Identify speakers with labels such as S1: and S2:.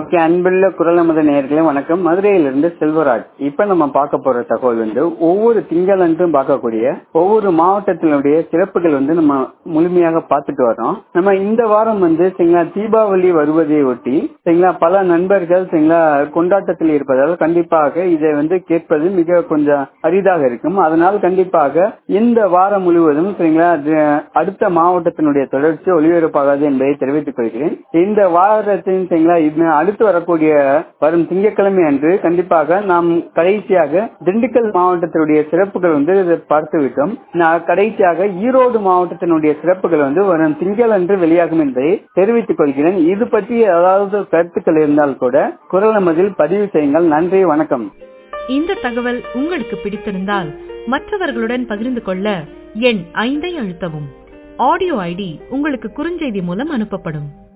S1: okay அன்புள்ள குரல் நமது நேயர்களே வணக்கம் மதுரையிலிருந்து செல்வராஜ் இப்ப நம்ம பார்க்க போற தகவல் வந்து ஒவ்வொரு திங்களன்றும் பார்க்கக்கூடிய ஒவ்வொரு மாவட்டத்தினுடைய சிறப்புகள் வந்து நம்ம முழுமையாக பார்த்துட்டு வரோம் நம்ம இந்த வாரம் வந்து சரிங்களா தீபாவளி வருவதை ஒட்டி சரிங்களா பல நண்பர்கள் சரிங்களா கொண்டாட்டத்தில் இருப்பதால் கண்டிப்பாக இதை வந்து கேட்பது மிக கொஞ்சம் அரிதாக இருக்கும் அதனால் கண்டிப்பாக இந்த வாரம் முழுவதும் சரிங்களா அது அடுத்த மாவட்டத்தினுடைய தொடர்ச்சி ஒளிபரப்பாகாது என்பதை தெரிவித்துக் கொள்கிறேன் இந்த வாரத்தின் சரிங்களா இது அடுத்து வரக்கூடிய வரும் திங்கட்கிழமை அன்று கண்டிப்பாக நாம் கடைசியாக திண்டுக்கல் மாவட்டத்தினுடைய சிறப்புகள் வந்து இதை பார்த்து விட்டோம் நான் கடைசியாக ஈரோடு மாவட்டத்தினுடைய சிறப்புகள் வந்து வரும் திங்கள் அன்று வெளியாகும் என்பதை தெரிவித்துக் கொள்கிறேன் இது பற்றி ஏதாவது கருத்துக்கள் இருந்தால் கூட குரல் நமதில் பதிவு செய்யுங்கள் நன்றி வணக்கம்
S2: இந்த தகவல் உங்களுக்கு பிடித்திருந்தால் மற்றவர்களுடன் பகிர்ந்து கொள்ள எண் ஐந்தை அழுத்தவும் ஆடியோ ஐடி உங்களுக்கு குறுஞ்செய்தி மூலம் அனுப்பப்படும்